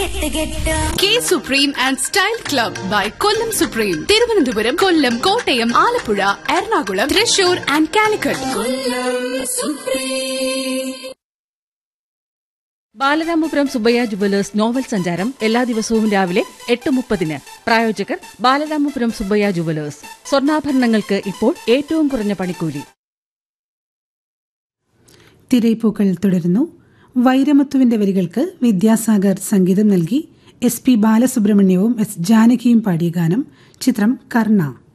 K supreme and style club by Kollam supreme Thiruvananthapuram Kollam Kottayam Alappuzha Ernakulam Thrissur and Calicut Balaramapuram Subbaiah jewellers novel സഞ്ചാരം എല്ലാ ദിവസവും രാവിലെ എട്ട് മുപ്പതിന് പ്രായോജകർ ബാലരാമപുരം സുബയ്യ ജുവലേഴ്സ് സ്വർണ്ണാഭരണങ്ങൾക്ക് ഇപ്പോൾ ഏറ്റവും കുറഞ്ഞ പണിക്കൂലി തിരൈപ്പൂക്കൾ തുടരുന്നു വൈരമുത്തുവിന്റെ വരികൾക്ക് വിദ്യാസാഗർ സംഗീതം നൽകി എസ് പി ബാലസുബ്രഹ്മണ്യവും എസ് ജാനകിയും പാടിയ ഗാനം ചിത്രം കർണ